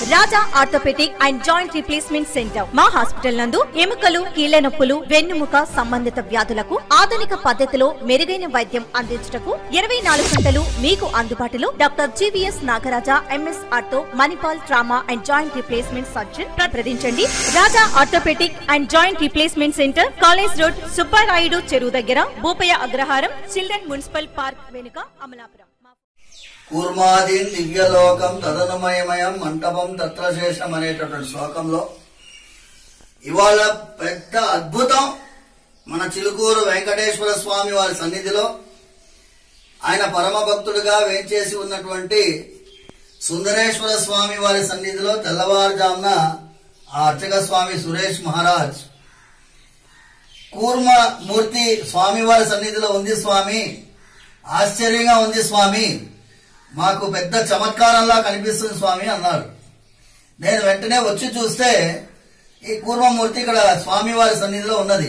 Raja orthopedic and joint replacement center మా hospital నందు ఎముకలు కీళ్ల నొప్పులు వెన్నుముక సంబంధిత వ్యాధులకు ఆధునిక పద్ధతిలో మెరుగైన వైద్యం అందించుటకు ఇరవై నాలుగు గంటలు మీకు అందుబాటులో doctor G V S Nagaraja MS ortho Manipal trauma and joint replacement surgeon సంప్రదించండి Raja orthopedic and joint replacement center college road Subbarayudu చెరువు దగ్గర Bhupaya Agraharam children municipal park వెనుక అమలాపురం కూర్మాదీన్ దివ్యలోకం తదనుమయమయం మంటపం తత్రశేషం అనేటటువంటి శ్లోకంలో ఇవాళ పెద్ద అద్భుతం మన చిలుకూరు వెంకటేశ్వర స్వామి వారి సన్నిధిలో ఆయన పరమ భక్తుడిగా వేంచేసి ఉన్నటువంటి సుందరేశ్వర స్వామి వారి సన్నిధిలో తెల్లవారుజామున ఆ అర్చక స్వామి సురేష్ మహారాజ్ కూర్మ మూర్తి స్వామివారి సన్నిధిలో ఉంది స్వామి ఆశ్చర్యంగా ఉంది స్వామి మాకు పెద్ద చమత్కారంలా కనిపిస్తుంది స్వామి అన్నారు నేను వెంటనే వచ్చి చూస్తే ఈ కూర్మమూర్తి ఇక్కడ స్వామివారి సన్నిధిలో ఉన్నది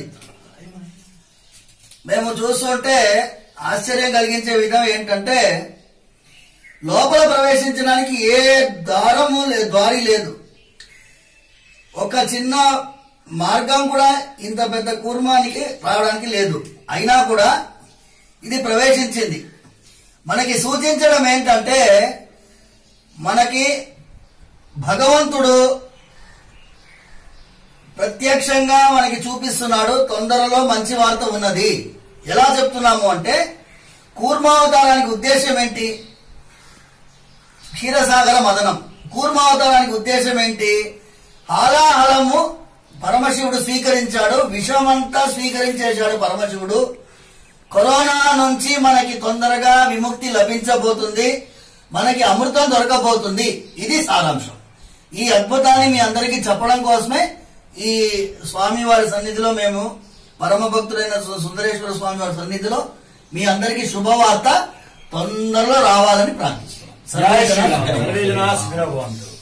మేము చూస్తుంటే ఆశ్చర్యం కలిగించే విధం ఏంటంటే లోపల ప్రవేశించడానికి ఏ దారము లే- దారి లేదు ఒక చిన్న మార్గం కూడా ఇంత పెద్ద కూర్మానికి రావడానికి లేదు అయినా కూడా ఇది ప్రవేశించింది మనకి సూచించడం ఏంటంటే మనకి భగవంతుడు ప్రత్యక్షంగా మనకి చూపిస్తున్నాడు తొందరలో మంచి వార్త ఉన్నది ఎలా చెప్తున్నాము అంటే కూర్మావతారానికి ఉద్దేశం ఏంటి క్షీరసాగర మదనం కూర్మావతారానికి ఉద్దేశం ఏంటి హాలాహలము పరమశివుడు స్వీకరించాడు విషమంతా స్వీకరించేశాడు పరమశివుడు కరోనా నుంచి మనకి తొందరగా విముక్తి లభించబోతుంది మనకి అమృతం దొరకబోతుంది ఇది సారాంశం ఈ అద్భుతాన్ని మీ అందరికీ చెప్పడం కోసమే ఈ స్వామివారి సన్నిధిలో మేము పరమ భక్తుడైన సు- సుందరేశ్వర స్వామి వారి సన్నిధిలో మీ అందరికీ శుభవార్త తొందరలో రావాలని ప్రార్థిస్తున్నాం జై శ్రీరామ్. సర్వే జనా సుఖినో భవంతు